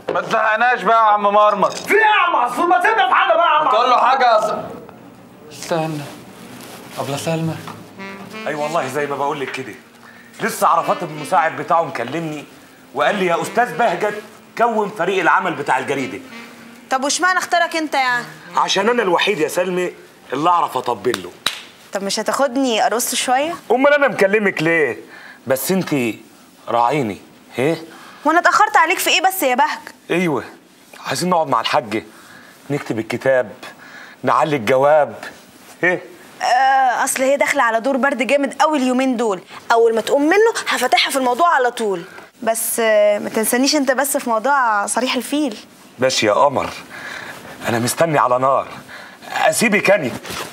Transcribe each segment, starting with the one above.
ما تزهقناش بقى يا عم مرمر في ايه يا عم عصفور ما تسيبنا في حاجه بقى يا عم تقول له حاجه يا س- استنى ابله سلمى اي والله زي ما بقول لك كده لسه عرفات المساعد بتاعه مكلمني وقال لي يا استاذ بهجت كون فريق العمل بتاع الجريده طب واشمعنى اختارك انت يعني عشان انا الوحيد يا سلمى اللي اعرف اطبل له طب مش هتاخدني ارقص شويه امال انا مكلمك ليه بس انت راعيني ايه وانا اتاخرت عليك في ايه بس يا بهج ايوه عايزين نقعد مع الحاج نكتب الكتاب نعلي الجواب ايه آه اصل هي داخله على دور برد جامد قوي اليومين دول اول ما تقوم منه هفتحها في الموضوع على طول بس آه ما تنسانيش انت بس في موضوع صريح الفيل ماشي يا قمر انا مستني على نار اسيبك اني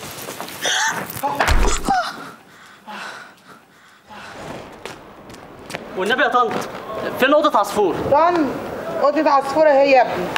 والنبي يا طنط فين اوضه عصفور طن اوضه عصفوره هي يا ابني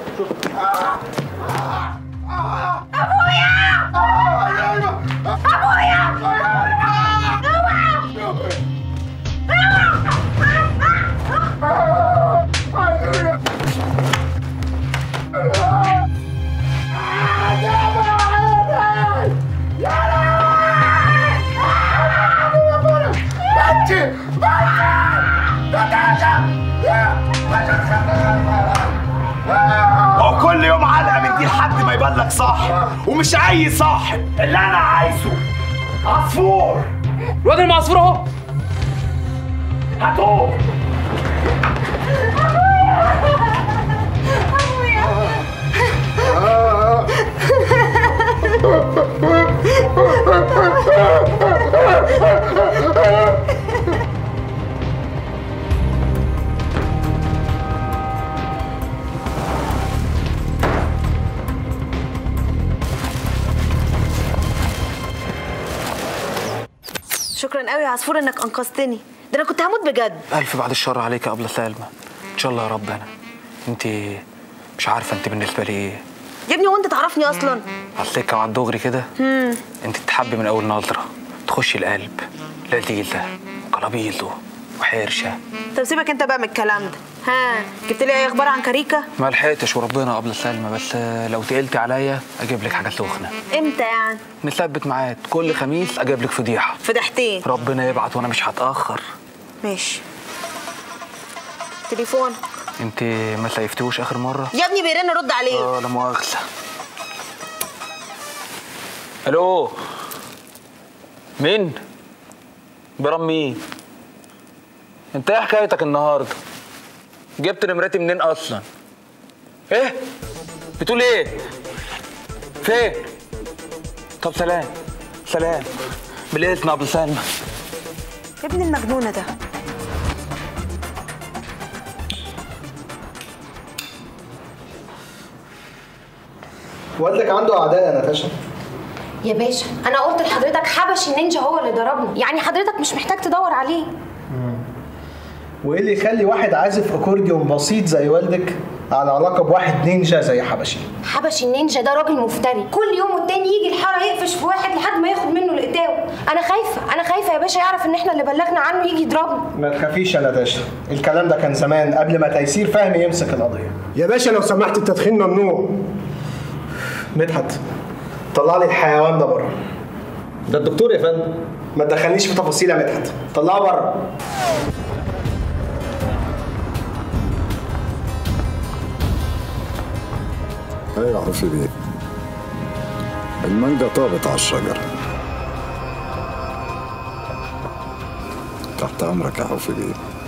هو كل يوم علقه من دي لحد ما يبلغ صح ومش اي صاحب اللي انا عايزه عصفور الواد المعصفور اهو هاتوه شكرا قوي يا عصفور انك انقذتني ده انا كنت هموت بجد الف بعد الشر عليك يا ابله سلمى ان شاء الله يا رب انا انت مش عارفه انت بالنسبه لي ايه يا ابني وانت تعرفني اصلا على السكه وعلى الدغري كده انت تحبي من اول نظره تخشي القلب لذيذه وقلبيزه وحرشه طب سيبك انت بقى من الكلام ده ها جبت لي اي اخبار عن كاريكا ما لحقتش وربنا قبل سلمى بس آه، لو تقلتي عليا اجيب لك حاجه سخنه امتى يعني نثبت ميعاد كل خميس اجيب لك فضيحه فضحتين ربنا يبعت وانا مش هتاخر ماشي تليفون انت ما سيفتوش اخر مره يا ابني بيرن رد عليه اه لا مؤاخذه الو مين برام مين انت ايه حكايتك النهارده جبت نمرتي منين اصلا ايه بتقول ايه فين طب سلام سلام بالاذن يا ابو سلمى يا ابني المجنونه ده والدك عنده اعداء يا ناتاشا يا باشا انا قلت لحضرتك حبشي النينجا هو اللي ضربني يعني حضرتك مش محتاج تدور عليه وايه اللي يخلي واحد عازف اكورديون بسيط زي والدك على علاقه بواحد نينجا زي حبشي حبشي النينجا ده راجل مفتري كل يوم والتاني يجي الحاره يقفش في واحد لحد ما ياخد منه القتاوه انا خايفه انا خايفه يا باشا يعرف ان احنا اللي بلغنا عنه يجي يضربنا ما تخافيش يا ناتاشا الكلام ده كان زمان قبل ما تيسير فهمي يمسك القضيه يا باشا لو سمحت التدخين ممنوع مدحت طلع لي الحيوان ده بره ده الدكتور يا فندم ما تدخلنيش في تفاصيل يا مدحت طلعه بره ايوه عرفي بيه المانجا طابت على الشجرة تحت أمرك يا حوفي بيه